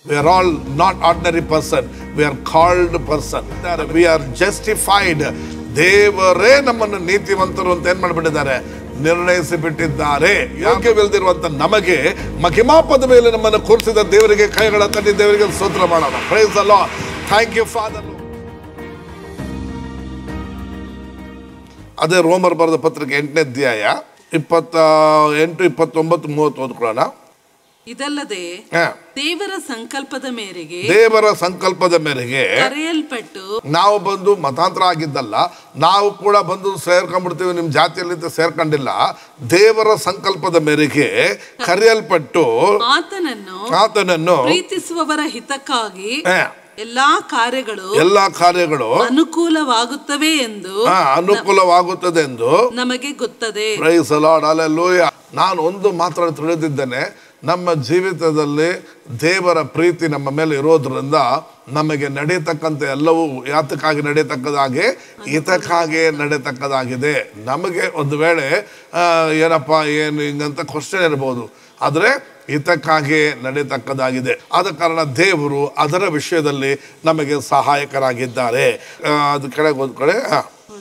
V are all not ordinary person we are called person we are justified ದೇವರೇ ನಮ್ಮನ್ನು ನೀತಿವಂತರು ಅಂತ ಏನ್ ಮಾಡಿಬಿಟ್ಟಿದ್ದಾರೆ ನಿರ್ಣಯಿಸಿ ಬಿಟ್ಟಿದ್ದಾರೆ ಯೋಗ್ಯವಿಲ್ಲದಿರುವಂತ ನಮಗೆ ಮಹಿಮಾ ಪದವಿಯಲ್ಲಿ ನಮ್ಮನ್ನು ಕೂರಿಸಿದ ದೇವರಿಗೆ ಕೈಗಳ ತನ್ನಿ ದೇವರಿಗೆ ಸ್ತೋತ್ರ ಮಾಡೋಣ ಪ್ರೈಸ್ ಅಲ್ಲ ಥ್ಯಾಂಕ್ ಯು ಫಾದರ್ ಅದೇ ರೋಮರ್ ಬರೆದ ಪತ್ರಿಕೆ ಎಂಟನೇ ಅಧ್ಯಾಯ ಇಪ್ಪತ್ತ ಎಂಟು ಇಪ್ಪತ್ತೊಂಬತ್ತು ಮೂವತ್ತು ಓದ್ಕೊಳ್ಳೋಣ ಇದಲ್ಲದೆ ಹ. ದೇವರ ಸಂಕಲ್ಪದ ಮೇರೆಗೆ ದೇವರ ಸಂಕಲ್ಪದ ಮೇರೆಗೆ ಕರೆಯಲ್ಪಟ್ಟು ನಾವು ಬಂದು ಮತಾಂತರ ಆಗಿದ್ದಲ್ಲ ನಾವು ಕೂಡ ಬಂದು ಸೇರ್ಕೊಂಡ್ಬಿಡ್ತೀವಿ ನಿಮ್ಮ ಜಾತಿಯಲ್ಲಿ ಅಂತ ಸೇರ್ಕೊಂಡಿಲ್ಲ ದೇವರ ಸಂಕಲ್ಪದ ಮೇರೆಗೆ ಕರೆಯಲ್ಪಟ್ಟು ಆತನನ್ನು ಆತನನ್ನು ಪ್ರೀತಿಸುವವರ ಹಿತಕ್ಕಾಗಿ ಹ, ಎಲ್ಲಾ ಕಾರ್ಯಗಳು ಎಲ್ಲಾ ಕಾರ್ಯಗಳು ಅನುಕೂಲವಾಗುತ್ತವೆ ಎಂದು ಹ, ಅನುಕೂಲವಾಗುತ್ತದೆ ಎಂದು ನಮಗೆ ಗೊತ್ತದೆ ಪ್ರೈಸ್ ಲಾರ್ಡ್ ಅಲ್ಲೆಲ್ಲೂಯ ನಾನು ಒಂದು ಮಾತ್ರ ತಿಳಿದಿದ್ದೇನೆ ನಮ್ಮ ಜೀವಿತದಲ್ಲಿ ದೇವರ ಪ್ರೀತಿ ನಮ್ಮ ಮೇಲೆ ಇರೋದ್ರಿಂದ ನಮಗೆ ನಡೆಯತಕ್ಕಂಥ ಎಲ್ಲವೂ ಯಾತಕ್ಕಾಗಿ ನಡೆಯತಕ್ಕದಾಗಿ ಹಿತಕ್ಕಾಗಿ ನಡೆಯತಕ್ಕದಾಗಿದೆ ನಮಗೆ ಒಂದು ವೇಳೆ ಆ, ಏನಪ್ಪ ಏನು ಹಿಂಗಂತ ಕ್ವಶನ್ ಇರ್ಬೋದು ಆದರೆ ಹಿತಕ್ಕಾಗಿ ನಡೆಯತಕ್ಕದಾಗಿದೆ ಆದ ಕಾರಣ ದೇವರು ಅದರ ವಿಷಯದಲ್ಲಿ ನಮಗೆ ಸಹಾಯಕರಾಗಿದ್ದಾರೆ ಆ, ಅದು ಕೆಳಗೆ ಒಂದು ಕಡೆ ಆ,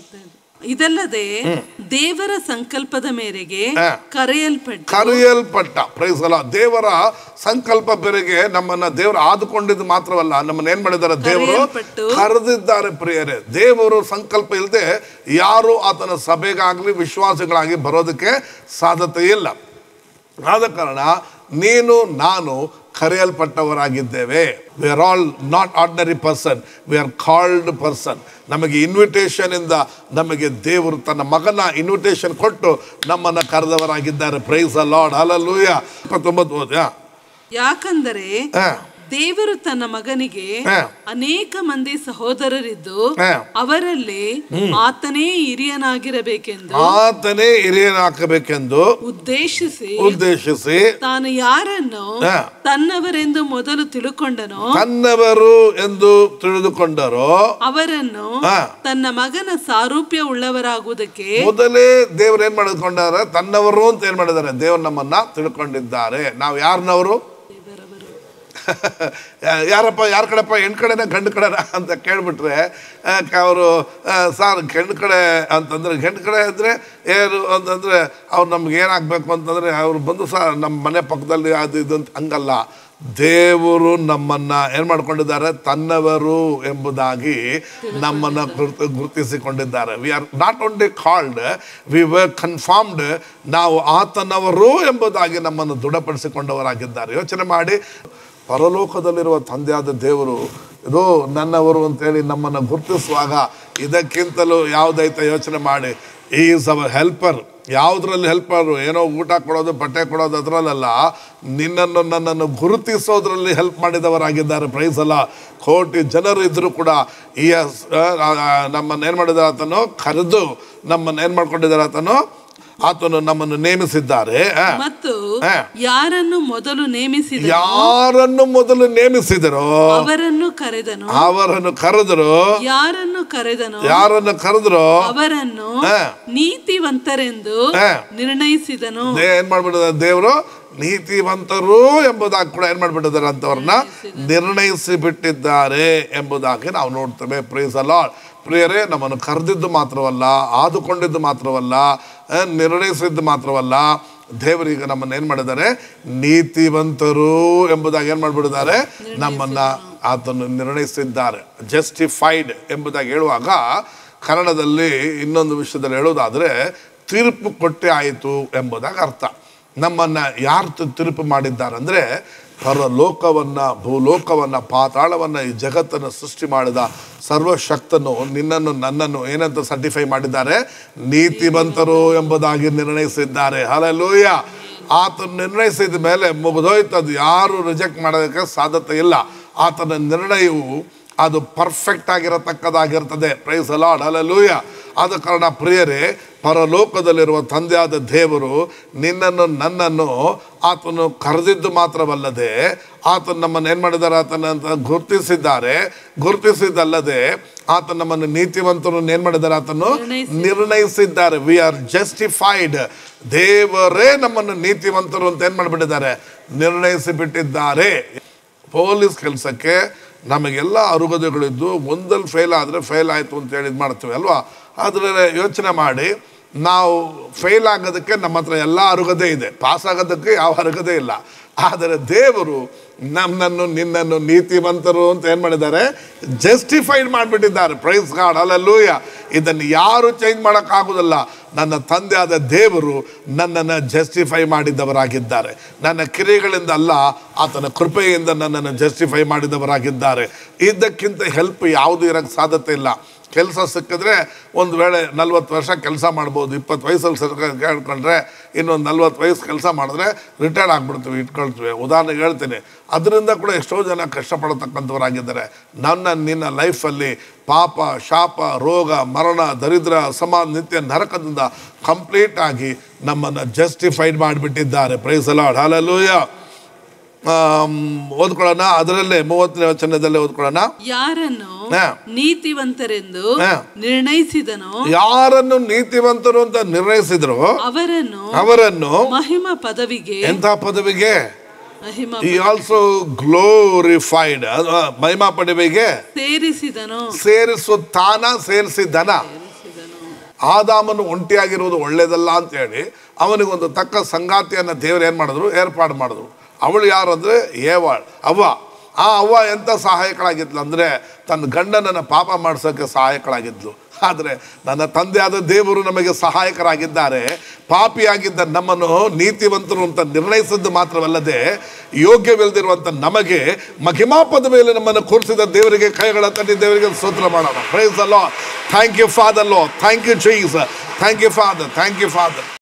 ಇದಲ್ಲದೆ ದೇವರ ಸಂಕಲ್ಪದ ಮೇರೆಗೆ ಹ. ಕರೆಯಲ್ಪಟ್ಟು ಕರೆಯಲ್ಪಟ್ಟ ಪ್ರೈಸ್ ಅಲ್ಲ ದೇವರ ಸಂಕಲ್ಪ ಬೆರೆಗೆ ನಮ್ಮನ್ನ ದೇವರು ಆದುಕೊಂಡಿದ್ದು ಮಾತ್ರವಲ್ಲ ನಮ್ಮನ್ನ ಏನ್ ಮಾಡಿದ್ದಾರೆ ದೇವರು ಕರೆಯಲ್ಪಟ್ಟು ಕರೆದಿದ್ದಾರೆ ಪ್ರಿಯರೇ ದೇವರು ಸಂಕಲ್ಪ ಇಲ್ಲದೆ ಯಾರು ಆತನ ಸಭೆಗಾಗ್ಲಿ ವಿಶ್ವಾಸಿಗಳಾಗಿ ಬರೋದಕ್ಕೆ ಸಾಧ್ಯತೆ ಇಲ್ಲ ಆದ ಕಾರಣ ನೀನು ನಾನು ಕರೆಯಲ್ಪಟ್ಟವರಾಗಿದ್ದೇವೆ we are all not ordinary person we are called person ನಮಗೆ ಇನ್ವಿಟೇಷನ್ ಇಂದ ನಮಗೆ ದೇವರು ತನ್ನ ಮಗನ ಇನ್ವಿಟೇಷನ್ ಕೊಟ್ಟು ನಮ್ಮನ್ನ ಕರೆದವರಾಗಿದ್ದಾರೆ ಪ್ರೈಸ್ ಲಾರ್ಡ್ ಅಲ್ಲೂಯ ಇಪ್ಪತ್ತೊಂಬತ್ತು ಓದ್ಯಾ ಯಾಕಂದರೆ ಹಾ ದೇವರು ತನ್ನ ಮಗನಿಗೆ ಹ. ಅನೇಕ ಮಂದಿ ಸಹೋದರರಿದ್ದು ಹ. ಅವರಲ್ಲಿ ಆತನೇ ಹಿರಿಯನಾಗಿರಬೇಕೆಂದು ಆತನೇ ಹಿರಿಯನಾಕಬೇಕೆಂದು ಉದ್ದೇಶಿಸಿ ಉದ್ದೇಶಿಸಿ ತಾನು ಯಾರನ್ನು ಹ. ತನ್ನವರೆಂದು ಮೊದಲು ತಿಳುಕೊಂಡನೋ ತನ್ನವರು ಎಂದು ತಿಳಿದುಕೊಂಡರೋ ಅವರನ್ನು ಹ. ತನ್ನ ಮಗನ ಸಾರೂಪ್ಯ ಉಳ್ಳವರಾಗುವುದಕ್ಕೆ ಮೊದಲೇ ದೇವ್ರು ಏನ್ ಮಾಡಿಕೊಂಡಿದ್ದಾರೆ ತನ್ನವರು ಅಂತ ಏನ್ ಮಾಡಿದ್ದಾರೆ ದೇವ್ರು ನಮ್ಮನ್ನ ತಿಳ್ಕೊಂಡಿದ್ದಾರೆ ನಾವು ಯಾರನವರು ಯಾರಪ್ಪ ಯಾರ ಕಡೆಪ್ಪ ಹೆಣ್ಣು ಕಡೆನ ಗಂಡು ಕಡೆನ ಅಂತ ಕೇಳ್ಬಿಟ್ರೆ ಅವರು ಸರ್ ಹೆಣ್ಣು ಕಡೆ ಅಂತಂದ್ರೆ ಹೆಣ್ಣು ಕಡೆ ಅಂದರೆ ಏನು ಅಂತಂದರೆ ಅವ್ರು ನಮ್ಗೆ ಏನಾಗಬೇಕು ಅಂತಂದರೆ ಅವ್ರು ಬಂದು ಸಹ ನಮ್ಮ ಮನೆ ಪಕ್ಕದಲ್ಲಿ ಅದು ಇದು ಅಂತ ಹಂಗಲ್ಲ ದೇವರು ನಮ್ಮನ್ನ ಏನು ಮಾಡ್ಕೊಂಡಿದ್ದಾರೆ ತನ್ನವರು ಎಂಬುದಾಗಿ ನಮ್ಮನ್ನ ಗುರ್ತು ಗುರುತಿಸಿಕೊಂಡಿದ್ದಾರೆ we are not only called we were confirmed ನಾವು ಆತನವರು ಎಂಬುದಾಗಿ ನಮ್ಮನ್ನು ದೃಢಪಡಿಸಿಕೊಂಡವರಾಗಿದ್ದಾರೆ ಯೋಚನೆ ಮಾಡಿ ಪರಲೋಕದಲ್ಲಿರುವ ತಂದೆಯಾದ ದೇವರು ಇದು ನನ್ನವರು ಅಂತೇಳಿ ನಮ್ಮನ್ನು ಗುರುತಿಸುವಾಗ ಇದಕ್ಕಿಂತಲೂ ಯಾವುದೈತೆ ಯೋಚನೆ ಮಾಡಿ ಈಸ್ ಅವರ್ ಹೆಲ್ಪರ್ ಯಾವುದ್ರಲ್ಲಿ ಹೆಲ್ಪರು ಏನೋ ಊಟ ಕೊಡೋದು ಬಟ್ಟೆ ಕೊಡೋದು ಅದರಲ್ಲ ನಿನ್ನನ್ನು ನನ್ನನ್ನು ಗುರುತಿಸೋದ್ರಲ್ಲಿ ಹೆಲ್ಪ್ ಮಾಡಿದವರಾಗಿದ್ದಾರೆ ಪ್ರೈಸ್ ಅಲ್ಲ ಕೋಟಿ ಜನರು ಇದ್ದರೂ ಕೂಡ ಈ ನಮ್ಮನ್ನು ಏನು ಮಾಡಿದಾರೆ ಆತನು ಕರೆದು ನಮ್ಮನ್ನು ಏನು ಮಾಡ್ಕೊಂಡಿದ್ದಾರೆ ಆತನು ಆತನು ನಮ್ಮನ್ನು ನೇಮಿಸಿದ್ದಾರೆ ಆ. ಮತ್ತು ಹ. ಯಾರನ್ನು ಮೊದಲು ನೇಮಿಸಿದ ಯಾರನ್ನು ಮೊದಲು ನೇಮಿಸಿದರೋ ಅವರನ್ನು ಕರೆದನು ಅವರನ್ನು ಕರೆದರು ಯಾರನ್ನು ಕರೆದನು ಯಾರನ್ನು ಕರೆದ್ರು ಅವರನ್ನು ಹ. ನೀತಿವಂತರೆಂದು ಹ. ನಿರ್ಣಯಿಸಿದನು ದೇ- ಏನ್ ಮಾಡ್ಬಿಟ್ಟಿದ್ದಾರೆ ದೇವರು ನೀತಿವಂತರು ಎಂಬುದಾಗಿ ಕೂಡ ಏನ್ ಮಾಡ್ಬಿಟ್ಟಿದ್ದಾರೆ ಅಂತವ್ರನ್ನ ನಿರ್ಣಯಿಸಿ ಬಿಟ್ಟಿದ್ದಾರೆ ಎಂಬುದಾಗಿ ನಾವು ನೋಡ್ತೇವೆ ಪ್ರೇಸ್ ಅಲ್ಲ ಪ್ರಿಯರೇ ನಮ್ಮನ್ನು ಕರೆದಿದ್ದು ಮಾತ್ರವಲ್ಲ ಆದುಕೊಂಡಿದ್ದು ಮಾತ್ರವಲ್ಲ ಆ, ನಿರ್ಣಯಿಸಿದ್ದು ಮಾತ್ರವಲ್ಲ ದೇವರೀಗ ನಮ್ಮನ್ನು ಏನ್ ಮಾಡಿದ್ದಾರೆ ನೀತಿವಂತರು ಎಂಬುದಾಗಿ ಏನ್ ಮಾಡ್ಬಿಟ್ಟಿದ್ದಾರೆ ನಮ್ಮನ್ನ ಆತನು ನಿರ್ಣಯಿಸಿದ್ದಾರೆ ಜಸ್ಟಿಫೈಡ್ ಎಂಬುದಾಗಿ ಹೇಳುವಾಗ ಕನ್ನಡದಲ್ಲಿ ಇನ್ನೊಂದು ವಿಷಯದಲ್ಲಿ ಹೇಳೋದಾದ್ರೆ ತೀರ್ಪು ಕೊಟ್ಟೆ ಆಯಿತು ಎಂಬುದಾಗಿ ಅರ್ಥ ನಮ್ಮನ್ನ ಯಾರು ತಿ- ತೀರ್ಪು ಮಾಡಿದ್ದಾರೆ ಅಂದ್ರೆ ಪರಲೋಕವನ್ನ ಭೂಲೋಕವನ್ನ ಪಾತಾಳವನ್ನ ಈ ಜಗತ್ತನ್ನು ಸೃಷ್ಟಿ ಮಾಡಿದ ಸರ್ವಶಕ್ತನು ನಿನ್ನನ್ನು ನನ್ನನ್ನು ಏನಂತ ಸರ್ಟಿಫೈ ಮಾಡಿದ್ದಾರೆ ನೀತಿವಂತರು ಎಂಬುದಾಗಿ ನಿರ್ಣಯಿಸಿದ್ದಾರೆ ಹಲಲೂಯ ಆತ ನಿರ್ಣಯಿಸಿದ ಮೇಲೆ ಮುಗಿದೋಯ್ತದು ಯಾರು ರಿಜೆಕ್ಟ್ ಮಾಡೋದಕ್ಕೆ ಸಾಧ್ಯತೆ ಇಲ್ಲ ಆತನ ನಿರ್ಣಯವು ಅದು ಪರ್ಫೆಕ್ಟ್ ಆಗಿರತಕ್ಕದಾಗಿರ್ತದೆ ಪ್ರೈಸ್ ಅಲಾಡ್ ಅಲಲೂಯ ಆದ ಕಾರಣ ಪ್ರಿಯರೇ ಪರಲೋಕದಲ್ಲಿರುವ ತಂದೆಯಾದ ದೇವರು ನಿನ್ನನ್ನು ನನ್ನನ್ನು ಆತನು ಕರೆದಿದ್ದು ಮಾತ್ರವಲ್ಲದೆ ಆತನು ನಮ್ಮನ್ನು ಏನು ಮಾಡಿದ್ದಾರೆ ಆತನ ಅಂತ ಗುರುತಿಸಿದ್ದಾರೆ ಗುರುತಿಸಿದ್ದಲ್ಲದೆ ಆತ ನಮ್ಮನ್ನು ನೀತಿವಂತರು ಏನು ಮಾಡಿದ್ದಾರೆ ಆತನು ನಿರ್ಣಯಿಸಿದ್ದಾರೆ ವಿ ಆರ್ ಜಸ್ಟಿಫೈಡ್ ದೇವರೇ ನಮ್ಮನ್ನು ನೀತಿವಂತರು ಅಂತ ಏನು ಮಾಡಿಬಿಟ್ಟಿದ್ದಾರೆ ನಿರ್ಣಯಿಸಿ ಬಿಟ್ಟಿದ್ದಾರೆ ಪೊಲೀಸ್ ಕೆಲಸಕ್ಕೆ ನಮಗೆಲ್ಲ ಅರುಗದೆಗಳಿದ್ದು ಒಂದಲ್ಲಿ ಫೇಲ್ ಆದರೆ ಫೇಲ್ ಆಯಿತು ಅಂತ ಹೇಳಿ ಇದು ಮಾಡ್ತೀವಿ ಅಲ್ವಾ ಆದರೆ ಯೋಚನೆ ಮಾಡಿ ನಾವು ಫೇಲ್ ಆಗೋದಕ್ಕೆ ನಮ್ಮ ಹತ್ರ ಎಲ್ಲ ಅರುಗದೆ ಇದೆ ಪಾಸ್ ಆಗೋದಕ್ಕೆ ಯಾವ ಅರುಗದೆ ಇಲ್ಲ ಆದರೆ ದೇವರು ನಮ್ಮನ್ನು ನಿನ್ನನ್ನು ನೀತಿವಂತರು ಅಂತ ಏನು ಮಾಡಿದ್ದಾರೆ ಜಸ್ಟಿಫೈಡ್ ಮಾಡಿಬಿಟ್ಟಿದ್ದಾರೆ ಪ್ರೈಸ್ ಗಾಡ್ ಅಲ್ಲೂಯ ಇದನ್ನು ಯಾರು ಚೇಂಜ್ ಮಾಡೋಕ್ಕಾಗೋದಿಲ್ಲ ನನ್ನ ತಂದೆ ಆದ ದೇವರು ನನ್ನನ್ನು ಜಸ್ಟಿಫೈ ಮಾಡಿದವರಾಗಿದ್ದಾರೆ ನನ್ನ ಕ್ರಿಯೆಗಳಿಂದ ಅಲ್ಲ ಆತನ ಕೃಪೆಯಿಂದ ನನ್ನನ್ನು ಜಸ್ಟಿಫೈ ಮಾಡಿದವರಾಗಿದ್ದಾರೆ ಇದಕ್ಕಿಂತ ಹೆಲ್ಪ್ ಯಾವುದು ಇರೋಕ್ಕೆ ಸಾಧ್ಯತೆ ಇಲ್ಲ ಕೆಲಸ ಸಿಕ್ಕಿದ್ರೆ ಒಂದು ವೇಳೆ ನಲ್ವತ್ತು ವರ್ಷ ಕೆಲಸ ಮಾಡ್ಬೋದು ಇಪ್ಪತ್ತು ವಯಸ್ಸಲ್ಲಿ ಸರ್ಕಾರ ಕೇಳ್ಕೊಂಡ್ರೆ ಇನ್ನೊಂದು ನಲ್ವತ್ತು ವಯಸ್ಸು ಕೆಲಸ ಮಾಡಿದ್ರೆ ರಿಟೈರ್ಡ್ ಆಗಿಬಿಡ್ತೀವಿ ಇಟ್ಕೊಳ್ತೀವಿ ಉದಾಹರಣೆಗೆ ಹೇಳ್ತೀನಿ ಅದರಿಂದ ಕೂಡ ಎಷ್ಟೋ ಜನ ಕಷ್ಟಪಡತಕ್ಕಂಥವರಾಗಿದ್ದಾರೆ ನನ್ನ ನಿನ್ನ ಲೈಫಲ್ಲಿ ಪಾಪ ಶಾಪ ರೋಗ ಮರಣ ದರಿದ್ರ ಸಮಾನ ನಿತ್ಯ ನರಕದಿಂದ ಕಂಪ್ಲೀಟ್ ಆಗಿ ನಮ್ಮನ್ನು ಜಸ್ಟಿಫೈಡ್ ಮಾಡಿಬಿಟ್ಟಿದ್ದಾರೆ ಪ್ರೈಸ್ ಅಲಾಡ್ ಹಾಲಲ್ಲೂಯ ಓದ್ಕೊಳ್ಳೋಣ ಅದರಲ್ಲೇ ಮೂವತ್ತನೇ ವಚನದಲ್ಲೇ ಓದ್ಕೊಳ್ಳೋಣ ಯಾರನ್ನು ಹಾ. ನೀತಿವಂತರೆಂದು ಹಾ. ನಿರ್ಣಯಿಸಿದನೋ ಯಾರನ್ನು ನೀತಿವಂತರು ಅಂತ ನಿರ್ಣಯಿಸಿದ್ರು ಅವರನ್ನು ಅವರನ್ನು ಮಹಿಮ ಪದವಿಗೆ ಎಂಥ ಪದವಿಗೆ ಮಹಿಮ ಈ ಆಲ್ಸೋ ಗ್ಲೋರಿಫೈಡ್ ಮಹಿಮಾ ಪದವಿಗೆ ಸೇರಿಸಿದನು ಸೇರಿಸುತ್ತಾನ ಸೇರಿಸಿದನ ಆದಾಮನು ಒಂಟಿಯಾಗಿರುವುದು ಒಳ್ಳೇದಲ್ಲ ಅಂತ ಹೇಳಿ ಅವನಿಗೊಂದು ತಕ್ಕ ಸಂಗಾತಿಯನ್ನು ದೇವರು ಏನು ಮಾಡಿದ್ರು ಏರ್ಪಾಡು ಮಾಡಿದ್ರು ಅವಳು ಯಾರು ಅಂದರೆ ಏವಾಳ್ ಅವ್ವ ಆ ಅವ್ವ ಎಂಥ ಸಹಾಯಕಳಾಗಿದ್ಲು ಅಂದರೆ ತನ್ನ ಗಂಡನನ್ನು ಪಾಪ ಮಾಡಿಸೋಕ್ಕೆ ಸಹಾಯಕಳಾಗಿದ್ಲು ಆದರೆ ನನ್ನ ತಂದೆಯಾದ ದೇವರು ನಮಗೆ ಸಹಾಯಕರಾಗಿದ್ದಾರೆ ಪಾಪಿಯಾಗಿದ್ದ ನಮ್ಮನ್ನು ನೀತಿವಂತರು ಅಂತ ನಿರ್ಣಯಿಸಿದ್ದು ಮಾತ್ರವಲ್ಲದೆ ಯೋಗ್ಯವಿಲ್ಲದಿರುವಂಥ ನಮಗೆ ಮಹಿಮಾ ಪದವಿಯಲ್ಲಿ ನಮ್ಮನ್ನು ಕೂರಿಸಿದ ದೇವರಿಗೆ ಕೈಗಳ ತಟ್ಟಿ ದೇವರಿಗೆ ಸ್ತೋತ್ರ ಮಾಡೋಣ ಪ್ರೈಸ್ ಅಲ್ಲೋ ಥ್ಯಾಂಕ್ ಯು ಫಾದರ್ ಲೋ thank you Jesus thank you father thank you father